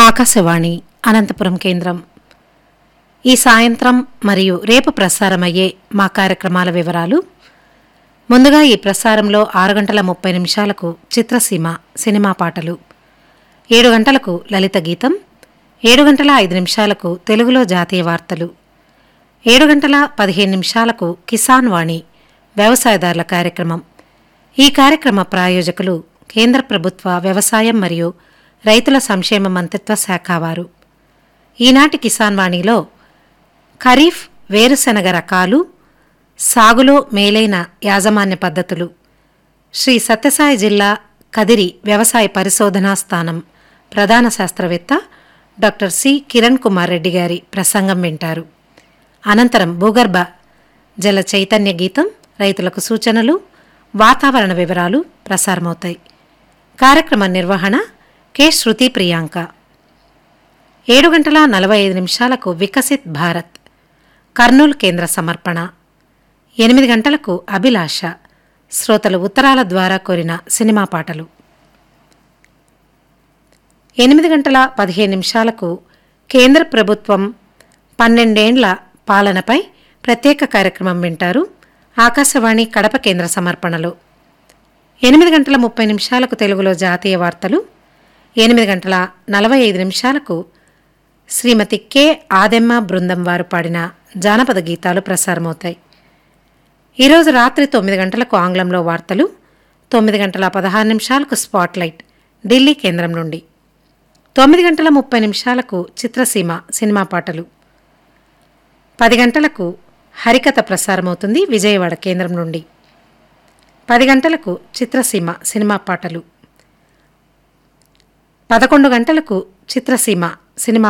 ఆకాశవాణి అనంతపురం కేంద్రం ఈ సాయంత్రం మరియు రేపు ప్రసారమయ్యే మా కార్యక్రమాల వివరాలు ముందుగా ఈ ప్రసారంలో ఆరు గంటల ముప్పై నిమిషాలకు చిత్రసీమ సినిమా పాటలు ఏడు గంటలకు లలిత గీతం ఏడు గంటల ఐదు నిమిషాలకు తెలుగులో జాతీయ వార్తలు ఏడు గంటల పదిహేను నిమిషాలకు కిసాన్ వాణి వ్యవసాయదారుల కార్యక్రమం ఈ కార్యక్రమ ప్రాయోజకులు కేంద్ర ప్రభుత్వ వ్యవసాయం మరియు రైతుల సంక్షేమ మంత్రిత్వ శాఖ వారు ఈనాటి కిసాన్ వాణిలో ఖరీఫ్ వేరుశెనగ రకాలు సాగులో మేలైన యాజమాన్య పద్ధతులు శ్రీ సత్యసాయి జిల్లా కదిరి వ్యవసాయ పరిశోధనా స్థానం ప్రధాన శాస్త్రవేత్త డాక్టర్ సి కిరణ్ కుమార్ రెడ్డి గారి ప్రసంగం వింటారు అనంతరం భూగర్భ జల చైతన్య గీతం రైతులకు సూచనలు వాతావరణ వివరాలు ప్రసారమవుతాయి కార్యక్రమ నిర్వహణ కె శృతి ప్రియాంక ఏడు గంటల నలభై ఐదు నిమిషాలకు వికసిత్ భారత్ కర్నూలు కేంద్ర సమర్పణ ఎనిమిది గంటలకు అభిలాష శ్రోతలు ఉత్తరాల ద్వారా కోరిన సినిమా పాటలు ఎనిమిది గంటల పదిహేను నిమిషాలకు కేంద్ర ప్రభుత్వం పన్నెండేండ్ల పాలనపై ప్రత్యేక కార్యక్రమం వింటారు ఆకాశవాణి కడప కేంద్ర సమర్పణలో ఎనిమిది గంటల ముప్పై నిమిషాలకు తెలుగులో జాతీయ వార్తలు ఎనిమిది గంటల నలభై ఐదు నిమిషాలకు శ్రీమతి కె ఆదెమ్మ బృందం వారు పాడిన జానపద గీతాలు ప్రసారమవుతాయి ఈరోజు రాత్రి తొమ్మిది గంటలకు ఆంగ్లంలో వార్తలు తొమ్మిది గంటల పదహారు నిమిషాలకు స్పాట్లైట్ ఢిల్లీ కేంద్రం నుండి తొమ్మిది గంటల ముప్పై నిమిషాలకు చిత్రసీమ సినిమా పాటలు పది గంటలకు హరికథ ప్రసారమవుతుంది విజయవాడ కేంద్రం నుండి పది గంటలకు చిత్రసీమ సినిమా పాటలు పదకొండు గంటలకు చిత్రసీమ సినిమా